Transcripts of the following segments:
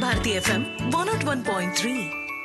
Bharati FM one nought one point three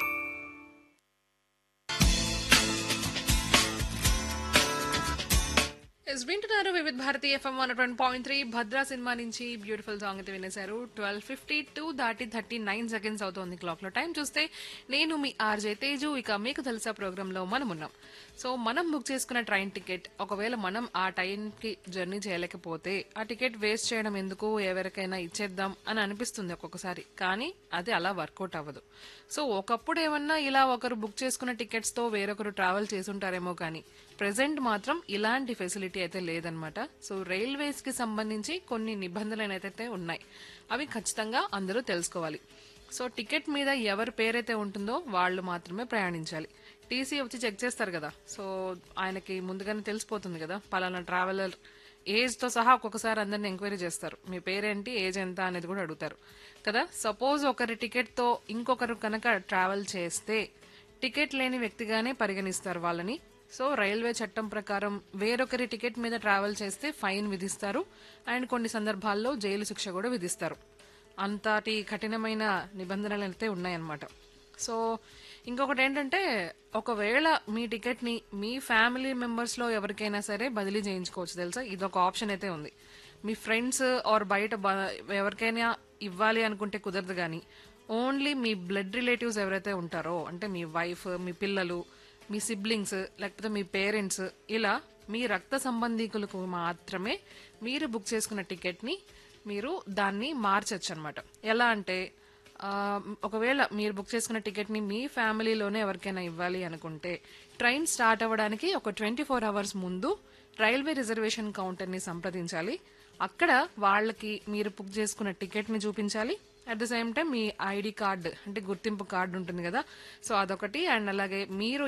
S వింటున్నారు Vividh Bharati FM one twenty point three Bhadra cinema నుంచి beautiful song అయితే వినేశారు twelve fifty two దాటి thirty nine seconds అవుతోంది clock లో time చూస్తే నేను మీ ఆర్జే తేజు ఇక మీకు తెలుసా ప్రోగ్రామ్ లో మనం ఉన్నాం సో మనం బుక్ చేసుకున్న ట్రైన్ టికెట్ ఒకవేళ మనం ఆ టైంకి జర్నీ చేయలేకపోతే ఆ టికెట్ వేస్ట్ చేయడం ఎందుకు ఎవరికైనా ఇచ్చేద్దాం అని అనిపిస్తుంది ఒక్కొక్కసారి కానీ అది అలా వర్కౌట్ అవ్వదు సో ఒకప్పుడు ఏమన్నా ఇలా ఒకరు బుక్ చేసుకున్న టికెట్స్ తో వేరొకరు ట్రావెల్ చేసుంటారేమో కానీ ప్రెసెంట్ మాత్రం ఇలాంటి ఫెసిలిటీ అయితే లేదనమాట సో రైల్వేస్ కి సంబంధించి కొన్ని నిబంధనలు అయితే ఉన్నాయి అవి ఖచ్చితంగా అందరూ తెలుసుకోవాలి సో టికెట్ మీద ఎవరి పేరైతే ఉంటుందో వాళ్ళు మాత్రమే ప్రయాణించాలి టీసీ వచ్చి చెక్ చేస్తారు కదా సో ఆయనకి ముందుగానే తెలిసిపోతుంది కదా పలానా ట్రావెలర్ ఏజ్ తో సహా ఒక్కొక్కసారి అందరిని ఎంక్వైరీ చేస్తారు మీ పేరేంటి ఏజ్ ఎంత అనేది కూడా అడుగుతారు కదా సపోజ్ ఒకరి టికెట్ తో ఇంకొకరు కనుక ట్రావెల్ చేస్తే టికెట్ లేని వ్యక్తిగానే పరిగణిస్తారు వాళ్ళని సో రైల్వే చట్టం ప్రకారం వేరొకరి టికెట్ మీద ట్రావెల్ చేస్తే ఫైన్ విధిస్తారు అండ్ కొన్ని సందర్భాల్లో జైలు శిక్ష కూడా విధిస్తారు అంతటి కఠినమైన నిబంధనలు అయితే ఉన్నాయన్నమాట సో ఇంకొకటి ఏంటంటే ఒకవేళ మీ టికెట్ ని మీ ఫ్యామిలీ మెంబర్స్ లో ఎవరికైనా సరే బదిలీ చేయించుకోవచ్చు తెలుసా ఇది ఒక ఆప్షన్ అయితే ఉంది మీ ఫ్రెండ్స్ ఆర్ బయట బ- ఎవరికైనా ఇవ్వాలి అనుకుంటే కుదరదు కానీ ఓన్లీ మీ బ్లడ్ రిలేటివ్స్ ఎవరైతే ఉంటారో అంటే మీ వైఫ్ మీ పిల్లలు మీ సిబ్లింగ్స్ లేకపోతే మీ పేరెంట్స్ ఇలా మీ రక్త సంబంధీకులకు మాత్రమే మీరు బుక్ చేసుకున్న టికెట్ని మీరు దాన్ని మార్చచ్చు అనమాట ఎలా అంటే ఆ, ఒకవేళ మీరు బుక్ చేసుకున్న టికెట్ని మీ ఫ్యామిలీలోనే ఎవరికైనా ఇవ్వాలి అనుకుంటే ట్రైన్ స్టార్ట్ అవ్వడానికి ఒక ట్వంటీ ఫోర్ అవర్స్ ముందు రైల్వే రిజర్వేషన్ కౌంటర్ని సంప్రదించాలి అక్కడ వాళ్ళకి మీరు బుక్ చేసుకున్న టికెట్ని చూపించాలి అట్ ద సేమ్ టైం మీ ఐడి కార్డ్ అంటే గుర్తింపు కార్డు ఉంటుంది కదా సో అదొకటి అండ్ అలాగే మీరు